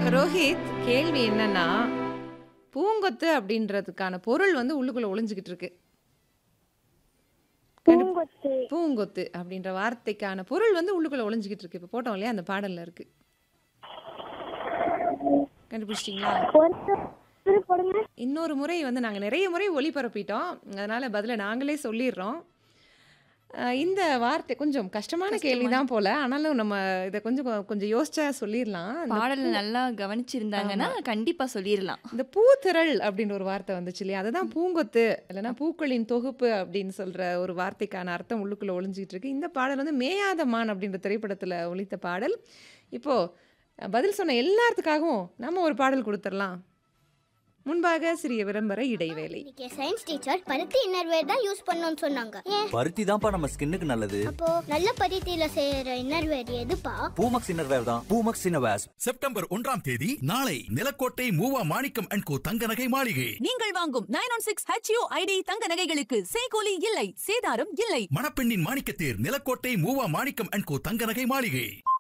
ரோஹித் கேள்வி என்னன்னா பூங்கொத்து அப்படின்றதுக்கான பொருள் வந்து உள்ளுக்குள்ள ஒளிஞ்சுக்கிட்டு இருக்கு பூங்கொத்து பூங்கொத்து அப்படின்ற வார்த்தைக்கான பொருள் வந்து உள்ளுக்குள்ள ஒளிஞ்சுக்கிட்டு இருக்கு இப்போ போட்டோம் இல்லையா அந்த பாடல்ல இருக்கு கண்டுபிடிச்சிட்டிங்களா ஒரு திரு போடுங்க இன்னொரு முறை வந்து நாங்கள் நிறைய முறை ஒளிபரப்பிட்டோம் அதனால பதில நாங்களே சொல்லிடுறோம் அஹ் இந்த வார்த்தை கொஞ்சம் கஷ்டமான கேள்வி தான் போல ஆனாலும் நம்ம இதை கொஞ்சம் கொஞ்சம் யோசிச்சா சொல்லிடலாம் இந்த பாடல் நல்லா கவனிச்சிருந்தாங்கன்னா கண்டிப்பா சொல்லிடலாம் இந்த பூத்திரள் அப்படின்ற ஒரு வார்த்தை வந்துச்சு இல்லையா அதுதான் பூங்கொத்து இல்லைன்னா பூக்களின் தொகுப்பு அப்படின்னு சொல்ற ஒரு வார்த்தைக்கான அர்த்தம் உள்ளுக்குள்ள ஒளிஞ்சிட்டு இருக்கு இந்த பாடல் வந்து மேயாத மான் அப்படின்ற திரைப்படத்துல ஒலித்த பாடல் இப்போ பதில் சொன்ன எல்லாத்துக்காகவும் நம்ம ஒரு பாடல் கொடுத்துடலாம் முன்பாக சிறிய விளம்பர இடைவேளை இன்னைக்கு சயின்ஸ் டீச்சர் பருத்தி இன்னர்வேர் தான் யூஸ் பண்ணணும்னு சொன்னாங்க ஏன் பருத்தி தான்ப்பா நம்ம ஸ்கின்னுக்கு நல்லது அப்போ நல்ல பருத்தியில செய்யற இன்னர்வேர் எதுப்பா பூமக்ஸ் இன்னர்வேர் தான் பூமக்ஸ் இன்னர்வேர்ஸ் செப்டம்பர் ஒன்றாம் தேதி நாளை நிலக்கோட்டை மூவா மாணிக்கம் அண்ட் கோ தங்க நகை மாளிகை நீங்கள் வாங்கும் nine one six HU ID தங்க நகைகளுக்கு சேகோலி இல்லை சேதாரம் இல்லை மணப்பெண்ணின் மாணிக்கத்தேர் நிலக்கோட்டை மூவா மாணிக்கம் அண்ட் கோ தங்க நகை மாளிகை